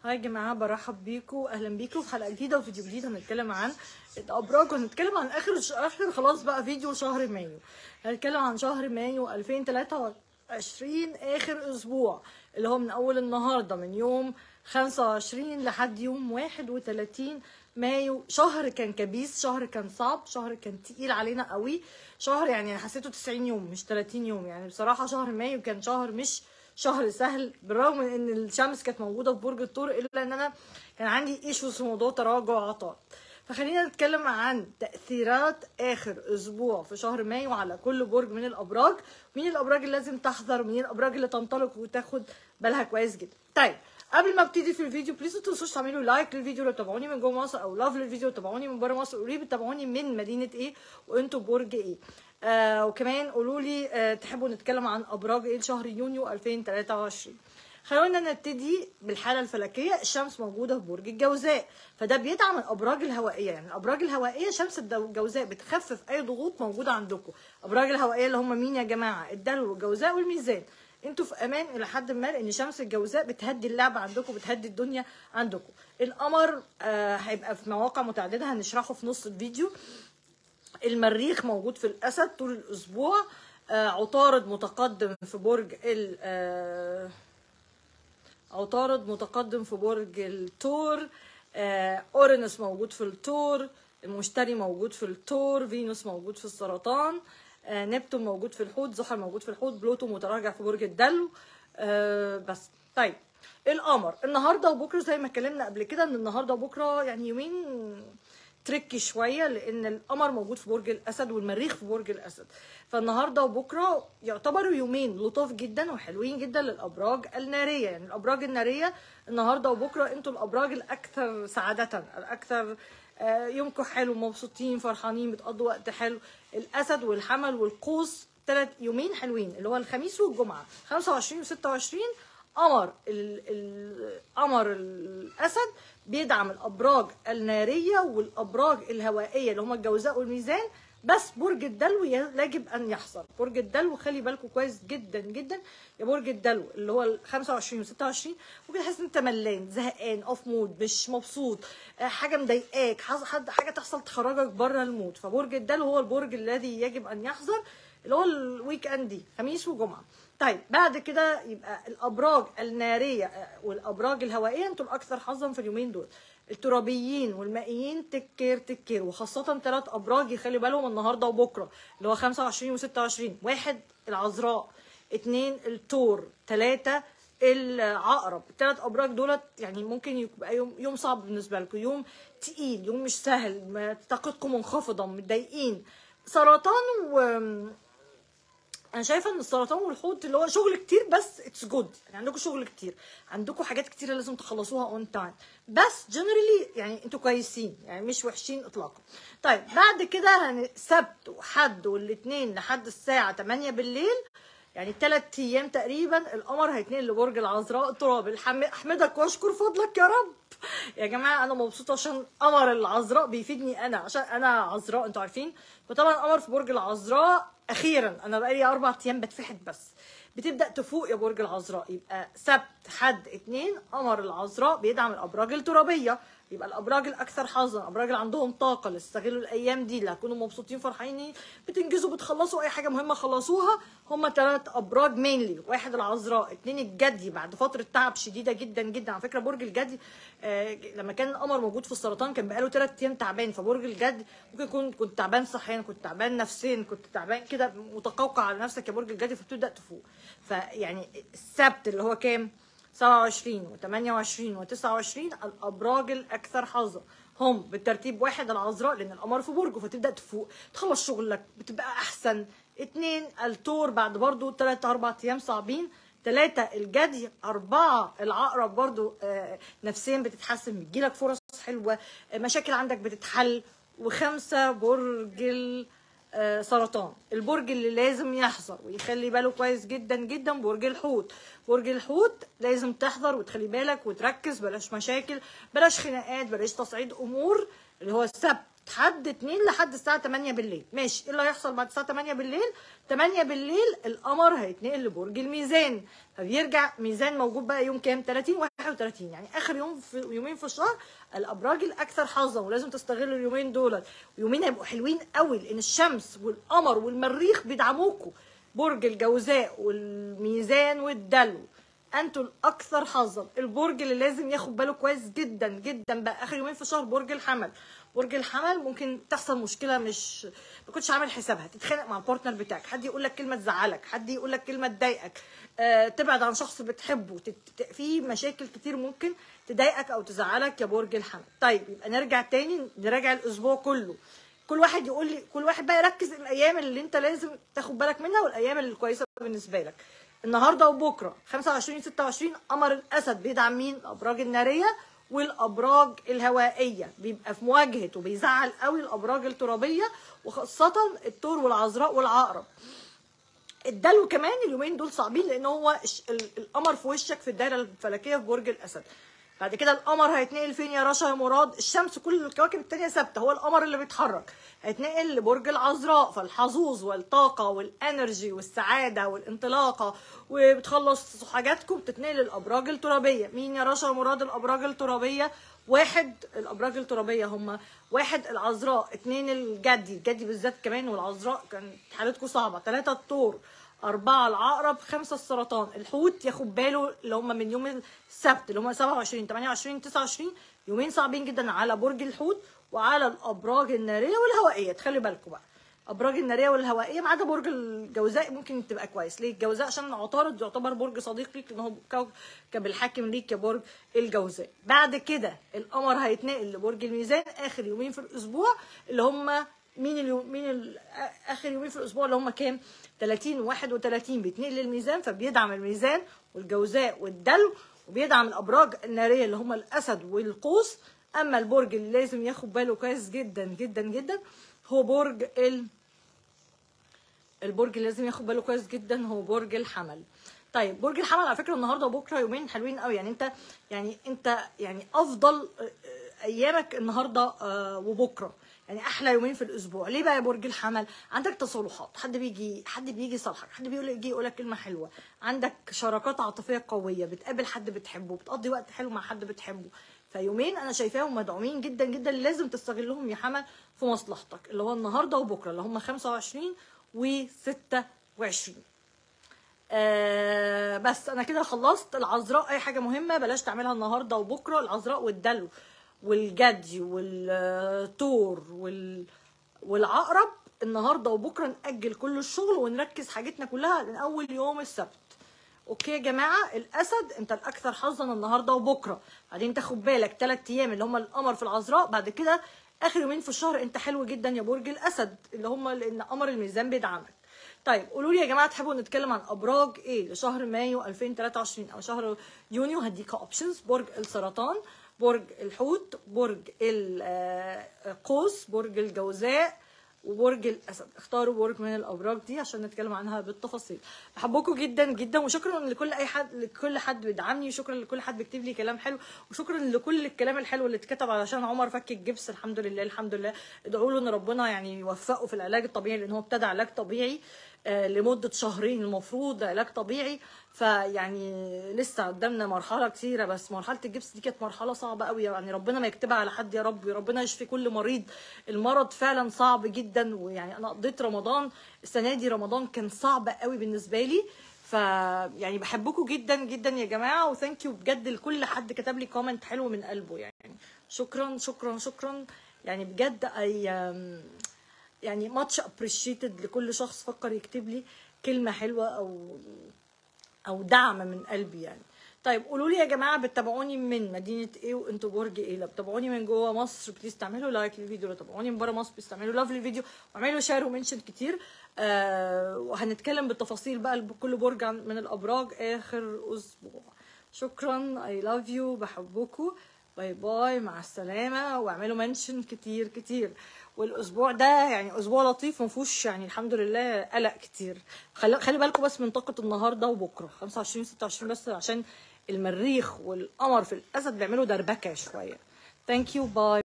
هاي يا جماعة برحب بيكم أهلا بيكم في حلقة جديدة وفيديو جديد هنتكلم عن الأبراج وهنتكلم عن آخر آخر خلاص بقى فيديو شهر مايو هنتكلم عن شهر مايو 2023 آخر أسبوع اللي هو من أول النهاردة من يوم 25 لحد يوم 31 مايو شهر كان كبيس شهر كان صعب شهر كان تقيل علينا قوي شهر يعني أنا حسيته 90 يوم مش 30 يوم يعني بصراحة شهر مايو كان شهر مش شهر سهل بالرغم من ان الشمس كانت موجوده في برج الثور الا ان انا كان عندي ايشوز في موضوع تراجع عطاء فخلينا نتكلم عن تاثيرات اخر اسبوع في شهر مايو على كل برج من الابراج مين الابراج اللي لازم تحذر ومين الابراج اللي تنطلق وتاخد بالها كويس جدا طيب قبل ما ابتدي في الفيديو بليز ما تنسوش تعملوا لايك للفيديو لو بتابعوني من جوه مصر او لاف للفيديو لو بتابعوني من بره مصر قولوا لي بتابعوني من مدينه ايه وانتوا برج ايه آه وكمان قولوا لي آه تحبوا نتكلم عن ابراج ايه لشهر يونيو 2023 خلونا نبتدي بالحاله الفلكيه الشمس موجوده في برج الجوزاء فده بيدعم الابراج الهوائيه يعني الابراج الهوائيه شمس الجوزاء بتخفف اي ضغوط موجوده عندكم الابراج الهوائيه اللي هم مين يا جماعه الدلو والجوزاء والميزان انتوا في امان الى حد ما لان شمس الجوزاء بتهدي اللعبه عندكم بتهدي الدنيا عندكم القمر آه هيبقى في مواقع متعدده هنشرحه في نص الفيديو المريخ موجود في الاسد طول الاسبوع آه عطارد متقدم في برج ال آه عطارد متقدم في برج التور آه اورينوس موجود في التور المشتري موجود في التور فينوس موجود في السرطان آه نبتون موجود في الحوت زحل موجود في الحوت بلوتو متراجع في برج الدلو آه بس طيب القمر النهارده وبكره زي ما اتكلمنا قبل كده ان النهارده وبكره يعني يومين تريكي شويه لان القمر موجود في برج الاسد والمريخ في برج الاسد فالنهارده وبكره يعتبروا يومين لطاف جدا وحلوين جدا للابراج الناريه يعني الابراج الناريه النهارده وبكره انتوا الابراج الاكثر سعاده الاكثر يومكم حلو مبسوطين فرحانين بتقضوا وقت حلو الاسد والحمل والقوس ثلاث يومين حلوين اللي هو الخميس والجمعه 25 و26 قمر قمر الاسد بيدعم الابراج الناريه والابراج الهوائيه اللي هم الجوزاء والميزان بس برج الدلو يجب ان يحصل برج الدلو خلي بالكم كويس جدا جدا يا برج الدلو اللي هو ال 25 و 26 ممكن تحس ان انت ملان زهقان اوف مود مش مبسوط حاجه مضايقاك حاجه تحصل تخرجك بره المود فبرج الدلو هو البرج الذي يجب ان يحذر اللي هو الويك اند دي خميس وجمعه طيب بعد كده يبقى الابراج الناريه والابراج الهوائيه انتوا الاكثر حظا في اليومين دول الترابيين والمائيين تكير تكير وخاصه ثلاث ابراج يخلي بالهم النهارده وبكره اللي هو 25 و26 واحد العذراء اثنين التور ثلاثه العقرب الثلاث ابراج دولت يعني ممكن يبقى يوم يوم صعب بالنسبه لكم يوم تقيل يوم مش سهل طاقتكم منخفضه متضايقين سرطان و انا شايفه ان السرطان والحوت اللي هو شغل كتير بس اتس جود يعني عندكم شغل كتير عندكم حاجات كتيره لازم تخلصوها اون تايم بس جنرالي يعني انتوا كويسين يعني مش وحشين اطلاقا طيب بعد كده هن... سبت وحد والاثنين لحد الساعه 8 بالليل يعني ثلاث ايام تقريبا القمر هيتنقل لبرج العذراء التراب الحم... احمدك واشكر فضلك يا رب يا جماعه انا مبسوطه عشان قمر العذراء بيفيدني انا عشان انا عذراء انتوا عارفين فطبعا قمر في برج العذراء اخيرا انا بقالي اربع ايام بتفحت بس بتبدا تفوق يا برج العذراء يبقى سبت حد اتنين قمر العذراء بيدعم الابراج الترابيه يبقى الابراج الاكثر حظا الابراج اللي عندهم طاقه اللي استغلوا الايام دي اللي هيكونوا مبسوطين فرحانين بتنجزوا بتخلصوا اي حاجه مهمه خلصوها هم ثلاث ابراج مينلي واحد العذراء اثنين الجدي بعد فتره تعب شديده جدا جدا على فكره برج الجدي آه لما كان القمر موجود في السرطان كان بقاله ثلاث ايام تعبان فبرج الجدي ممكن يكون كنت تعبان صحيا كنت تعبان نفسيا كنت تعبان كده متقوقع على نفسك يا برج الجدي فبتبدا تفوق فيعني السبت اللي هو كام 27 و28 و29 الابراج الاكثر حظا هم بالترتيب واحد العذراء لان القمر في برجه فتبدا تفوق تخلص شغلك بتبقى احسن اتنين التور بعد برضو تلات اربع ايام صعبين ثلاثة الجدي أربعة العقرب برضو آه نفسيا بتتحسن بتجيلك فرص حلوة آه مشاكل عندك بتتحل وخمسة برج آه سرطان البرج اللي لازم يحذر ويخلي باله كويس جدا جدا برج الحوت برج الحوت لازم تحذر وتخلي بالك وتركز بلاش مشاكل بلاش خناقات بلاش تصعيد امور اللي هو السبت لحد 2 لحد الساعه 8 بالليل ماشي ايه اللي هيحصل بعد الساعه 8 بالليل 8 بالليل القمر هيتنقل لبرج الميزان فبيرجع ميزان موجود بقى يوم كام 30 31 يعني اخر يوم في يومين في الشهر الابراج الاكثر حظا ولازم تستغلوا اليومين دول ويومين هيبقوا حلوين قوي لان الشمس والقمر والمريخ بيدعموكوا برج الجوزاء والميزان والدلو انتوا الاكثر حظا البرج اللي لازم ياخد باله كويس جدا جدا بقى اخر يومين في الشهر برج الحمل برج الحمل ممكن تحصل مشكله مش ما كنتش عامل حسابها تتخانق مع البارتنر بتاعك حد يقول لك كلمه تزعلك حد يقول لك كلمه تضايقك آه، تبعد عن شخص بتحبه تت... ت- في مشاكل كتير ممكن تضايقك او تزعلك يا برج الحمل طيب يبقى نرجع تاني نراجع الاسبوع كله كل واحد يقول لي كل واحد بقى يركز الايام اللي انت لازم تاخد بالك منها والايام اللي كويسه بالنسبه لك النهارده وبكره 25 26 قمر الاسد بيدعم مين الابراج الناريه والابراج الهوائيه بيبقى في مواجهه وبيزعل قوي الابراج الترابيه وخاصه الثور والعذراء والعقرب الدلو كمان اليومين دول صعبين لان هو الش- ال- القمر في وشك في الدايره الفلكيه في برج الاسد بعد كده القمر هيتنقل فين يا رشا يا مراد الشمس كل الكواكب التانية ثابته هو القمر اللي بيتحرك هيتنقل لبرج العذراء فالحظوظ والطاقه والانرجي والسعاده والانطلاقه وبتخلص حاجاتكم بتتنقل للابراج الترابيه مين يا رشا يا مراد الابراج الترابيه واحد الابراج الترابيه هم واحد العذراء اتنين الجدي الجدي بالذات كمان والعذراء كانت حالتكم صعبه ثلاثه الثور أربعة العقرب خمسة السرطان الحوت ياخد باله اللي هم من يوم السبت اللي هم 27 28 29 يومين صعبين جدا على برج الحوت وعلى الأبراج النارية والهوائية تخلي بالكم بقى أبراج النارية والهوائية ما عدا برج الجوزاء ممكن تبقى كويس ليه الجوزاء عشان عطارد يعتبر برج صديق ليك لأن هو كوكب الحاكم ليك يا برج الجوزاء بعد كده القمر هيتنقل لبرج الميزان آخر يومين في الأسبوع اللي هم مين اليوم مين ال- اخر يومين في الاسبوع اللي هم كام 30 31 بيتنقل للميزان فبيدعم الميزان والجوزاء والدلو وبيدعم الابراج الناريه اللي هم الاسد والقوس اما البرج اللي لازم ياخد باله كويس جدا جدا جدا هو برج ال البرج اللي لازم ياخد باله كويس جدا هو برج الحمل طيب برج الحمل على فكره النهارده وبكره يومين حلوين قوي يعني انت يعني انت يعني افضل آه، آه، ايامك النهارده آه، وبكره يعني احلى يومين في الاسبوع ليه بقى يا برج الحمل عندك تصالحات حد بيجي حد بيجي يصالحك حد بيقول يجي يقول لك كلمه حلوه عندك شراكات عاطفيه قويه بتقابل حد بتحبه بتقضي وقت حلو مع حد بتحبه فيومين انا شايفاهم مدعومين جدا جدا لازم تستغلهم يا حمل في مصلحتك اللي هو النهارده وبكره اللي هم 25 و 26 آه بس انا كده خلصت العذراء اي حاجه مهمه بلاش تعملها النهارده وبكره العذراء والدلو والجدي والثور وال والعقرب النهارده وبكره ناجل كل الشغل ونركز حاجتنا كلها من اول يوم السبت اوكي يا جماعه الاسد انت الاكثر حظا النهارده وبكره بعدين تاخد بالك ثلاث ايام اللي هم القمر في العذراء بعد كده اخر يومين في الشهر انت حلو جدا يا برج الاسد اللي هم لان قمر الميزان بيدعمك طيب قولوا لي يا جماعه تحبوا نتكلم عن ابراج ايه لشهر مايو 2023 او شهر يونيو هديك اوبشنز برج السرطان برج الحوت برج القوس برج الجوزاء وبرج الاسد اختاروا برج من الابراج دي عشان نتكلم عنها بالتفاصيل بحبكم جدا جدا وشكرا لكل اي حد لكل حد بيدعمني وشكرا لكل حد بيكتب لي كلام حلو وشكرا لكل الكلام الحلو اللي اتكتب علشان عمر فك الجبس الحمد لله الحمد لله ادعوا له ان ربنا يعني يوفقه في العلاج الطبيعي لان هو ابتدى علاج طبيعي آه، لمده شهرين المفروض علاج طبيعي فيعني لسه قدامنا مرحله كتيره بس مرحله الجبس دي كانت مرحله صعبه قوي يعني ربنا ما يكتبها على حد يا رب ربنا يشفي كل مريض المرض فعلا صعب جدا ويعني انا قضيت رمضان السنه دي رمضان كان صعب قوي بالنسبه لي ف يعني بحبكم جدا جدا يا جماعه وثانك يو بجد لكل حد كتب لي كومنت حلو من قلبه يعني شكرا شكرا شكرا يعني بجد اي يعني ماتش ابريشيتد لكل شخص فكر يكتب لي كلمه حلوه او او دعم من قلبي يعني طيب قولوا لي يا جماعه بتتابعوني من مدينه ايه وانتوا برج ايه لو بتتابعوني من جوه مصر بليز تعملوا لايك للفيديو لو بتتابعوني من بره مصر بليز تعملوا لاف للفيديو واعملوا شير ومنشن كتير آه وهنتكلم بالتفاصيل بقى بكل برج عن- من الابراج اخر اسبوع شكرا اي لاف يو بحبكم باي باي مع السلامه واعملوا منشن كتير كتير والاسبوع ده يعني اسبوع لطيف ما فيهوش يعني الحمد لله قلق كتير خلي خلي بالكم بس من طاقه النهارده وبكره 25 26 بس عشان المريخ والقمر في الاسد بيعملوا دربكه شويه ثانك يو باي